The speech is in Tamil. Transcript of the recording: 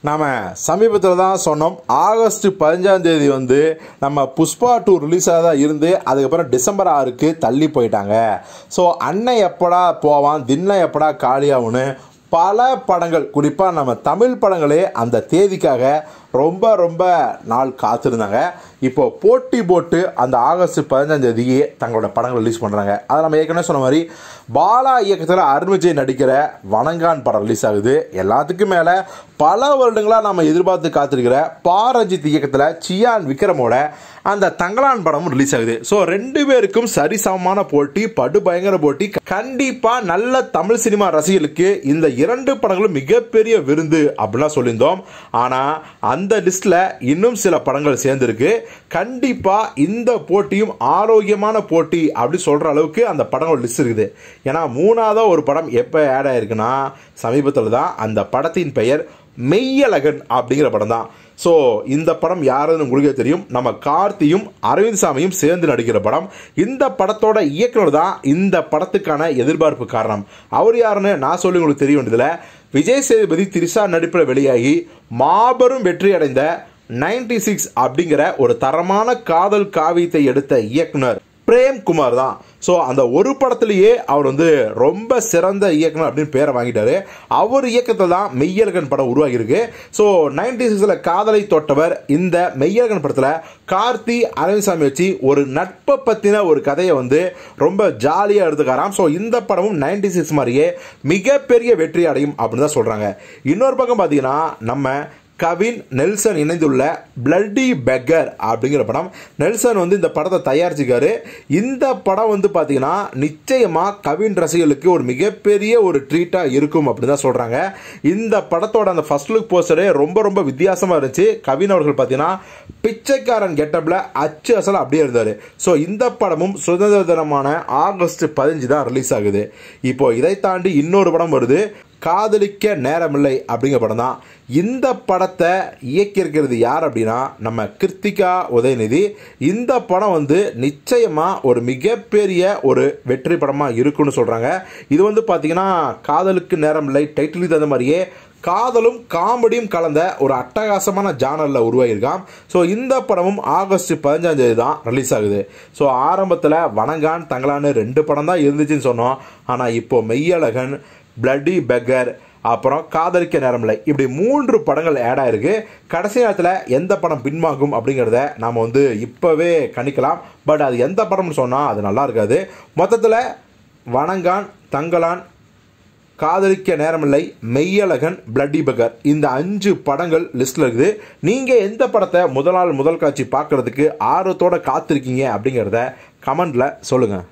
நாம சமீபத்தில் தான் சொன்னோம் ஆகஸ்ட் பதினஞ்சாம் தேதி வந்து நம்ம புஷ்பா டூ ரிலீஸ் ஆகதான் இருந்து அதுக்கப்புறம் டிசம்பர் ஆறுக்கு தள்ளி போயிட்டாங்க ஸோ அண்ணன் எப்படா போவான் தின்ன எப்படா காலியாகும்னு பல படங்கள் குறிப்பாக நம்ம தமிழ் படங்களே அந்த தேதிக்காக ரொம்ப ரொம்ப நாள் காத்திருந்தாங்க இப்போ போட்டி போட்டு அந்த ஆகஸ்ட் பதினஞ்சாம் தேதியே தங்களோட படங்கள் ரிலீஸ் பண்ணுறாங்க அதை நம்ம ஏற்கனவே சொன்ன மாதிரி பாலா இயக்கத்தில் அருண் விஜய் நடிக்கிற வணங்கான் படம் ரிலீஸ் ஆகுது எல்லாத்துக்கும் மேலே பல வருடங்களாக நம்ம எதிர்பார்த்து காத்திருக்கிற பாரஞ்சித் இயக்கத்தில் சியான் விக்ரமோட அந்த தங்கலான் படமும் ரிலீஸ் ஆகுது ஸோ ரெண்டு பேருக்கும் சரிசமமான போட்டி படு பயங்கர போட்டி கண்டிப்பாக நல்ல தமிழ் சினிமா ரசிகர்களுக்கு இந்த இரண்டு படங்களும் மிகப்பெரிய விருந்து அப்படிலாம் சொல்லியிருந்தோம் ஆனால் அந்த லிஸ்ட்டில் இன்னும் சில படங்கள் சேர்ந்துருக்கு கண்டிப்பாக இந்த போட்டியும் ஆரோக்கியமான போட்டி அப்படி சொல்கிற அளவுக்கு அந்த படங்கள் லிஸ்ட் இருக்குது ஏன்னா மூணாவதாக ஒரு படம் எப்போ ஆட் ஆயிருக்குன்னா சமீபத்தில் தான் அந்த படத்தின் பெயர் மெய்யழகன் அப்படிங்கிற படம் தான் ஸோ இந்த படம் யாருன்னு உங்களுக்கே தெரியும் நம்ம கார்த்தியும் அரவிந்த் சாமியும் சேர்ந்து நடிக்கிற படம் இந்த படத்தோட இயக்குனர் தான் இந்த படத்துக்கான எதிர்பார்ப்பு காரணம் அவர் யாருன்னு நான் சொல்லி உங்களுக்கு தெரிய வேண்டியதில்ல விஜய் சேதுபதி திரிஷா நடிப்பில் வெளியாகி மாபெரும் வெற்றி அடைந்த நைன்டி சிக்ஸ் அப்படிங்கிற ஒரு தரமான காதல் காவியத்தை எடுத்த இயக்குனர் பிரேம் குமார் தான் ஸோ அந்த ஒரு படத்திலேயே அவர் வந்து ரொம்ப சிறந்த இயக்குனர் அப்படின்னு பேரை வாங்கிட்டாரு அவர் இயக்கத்தில் தான் மெய்யழகன் படம் உருவாகியிருக்கு ஸோ நைன்டி சிக்ஸில் காதலை தொட்டவர் இந்த மெய்யழகன் படத்தில் கார்த்தி அரவிந்த்சாமி வச்சு ஒரு நட்பை பற்றின ஒரு கதையை வந்து ரொம்ப ஜாலியாக எடுத்துக்காராம் ஸோ இந்த படமும் நைன்டி சிக்ஸ் மாதிரியே மிகப்பெரிய வெற்றி அடையும் அப்படின்னு தான் சொல்கிறாங்க இன்னொரு பக்கம் பார்த்தீங்கன்னா நம்ம கவின் நெல்சன் இணைந்துள்ள பிளட்டி பெக்கர் அப்படிங்கிற படம் நெல்சன் வந்து இந்த படத்தை தயாரிச்சிருக்காரு இந்த படம் வந்து பார்த்தீங்கன்னா நிச்சயமாக கவின் ரசிகர்களுக்கு ஒரு மிகப்பெரிய ஒரு ட்ரீட்டாக இருக்கும் அப்படின்னு தான் சொல்கிறாங்க இந்த படத்தோட அந்த ஃபர்ஸ்ட் லுக் போஸ்டரே ரொம்ப ரொம்ப வித்தியாசமாக இருந்துச்சு கவின் அவர்கள் பார்த்தீங்கன்னா பிச்சைக்காரன் கெட்டப்பில் அச்சு அசல் அப்படியே இருந்தார் ஸோ இந்த படமும் சுதந்திர தினமான ஆகஸ்ட் பதினஞ்சு தான் ரிலீஸ் ஆகுது இப்போ இதை தாண்டி இன்னொரு படம் வருது காதலிக்க நேரமில்லை அப்படிங்கிற படம் தான் இந்த படத்தை இயக்கியிருக்கிறது யார் அப்படின்னா நம்ம கிருத்திகா உதயநிதி இந்த படம் வந்து நிச்சயமாக ஒரு மிகப்பெரிய ஒரு வெற்றி படமாக இருக்குன்னு சொல்கிறாங்க இது வந்து பார்த்தீங்கன்னா காதலுக்கு நேரமில்லை டைட்டிலுக்கு தகுந்த மாதிரியே காதலும் காமெடியும் கலந்த ஒரு அட்டகாசமான ஜானரில் உருவாகியிருக்கான் ஸோ இந்த படமும் ஆகஸ்ட் பதினஞ்சாம் தேதி தான் ரிலீஸ் ஆகுது ஸோ ஆரம்பத்தில் வணங்கான் தங்கலான்னு ரெண்டு படம் தான் இருந்துச்சுன்னு சொன்னோம் ஆனால் இப்போ மெய்யழகன் பிளட்டி பெக்கர் அப்புறம் காதலிக்க நேரமில்லை இப்படி மூன்று படங்கள் ஆட் ஆயிருக்கு கடைசி நேரத்தில் எந்த படம் பின்வாங்கும் அப்படிங்கிறத நாம் வந்து இப்போவே கணிக்கலாம் பட் அது எந்த படம்னு சொன்னால் அது நல்லா இருக்காது மொத்தத்தில் வணங்கான் தங்கலான் காதலிக்க நேரமில்லை மெய்யழகன் பிளட்டி பகர் இந்த அஞ்சு படங்கள் லிஸ்ட்டில் இருக்குது நீங்கள் எந்த படத்தை முதல் நாள் முதல் காட்சி பார்க்குறதுக்கு ஆர்வத்தோட காத்திருக்கீங்க அப்படிங்கிறத கமெண்டில் சொல்லுங்கள்